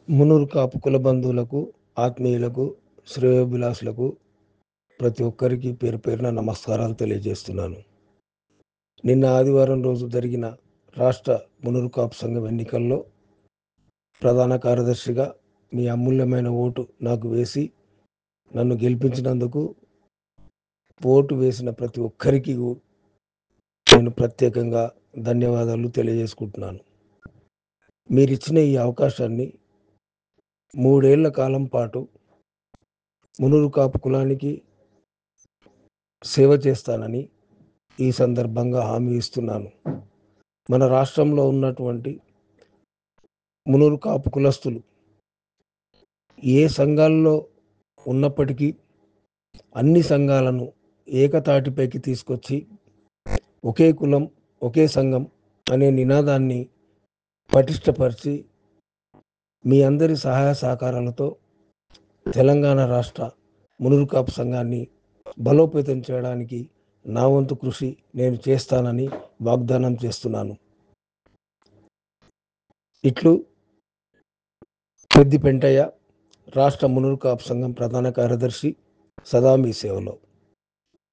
మునూరు కాపు కుల బంధువులకు ఆత్మీయులకు శ్రేయోభిలాషులకు ప్రతి ఒక్కరికి పేరు పేరున నమస్కారాలు తెలియజేస్తున్నాను నిన్న ఆదివారం రోజు జరిగిన రాష్ట్ర మునూరు కాపు సంఘం ఎన్నికల్లో ప్రధాన కార్యదర్శిగా మీ అమూల్యమైన ఓటు నాకు వేసి నన్ను గెలిపించినందుకు ఓటు వేసిన ప్రతి ఒక్కరికి నేను ప్రత్యేకంగా ధన్యవాదాలు తెలియజేసుకుంటున్నాను మీరిచ్చిన ఈ అవకాశాన్ని మూడేళ్ల కాలం పాటు మునురు కాపు కులానికి సేవ చేస్తానని ఈ సందర్భంగా హామీ ఇస్తున్నాను మన రాష్ట్రంలో ఉన్నటువంటి మునురు కాపు కులస్తులు ఏ సంఘాల్లో ఉన్నప్పటికీ అన్ని సంఘాలను ఏకతాటిపైకి తీసుకొచ్చి ఒకే కులం ఒకే సంఘం అనే నినాదాన్ని పటిష్టపరిచి మీ అందరి సహాయ సహకారాలతో తెలంగాణ రాష్ట్ర మునురు కాపు సంఘాన్ని బలోపేతం చేయడానికి నా వంతు కృషి నేను చేస్తానని వాగ్దానం చేస్తున్నాను ఇట్లు పెద్ది పెంటయ్య రాష్ట్ర మునురు కాపు సంఘం ప్రధాన కార్యదర్శి సదా మీ సేవలో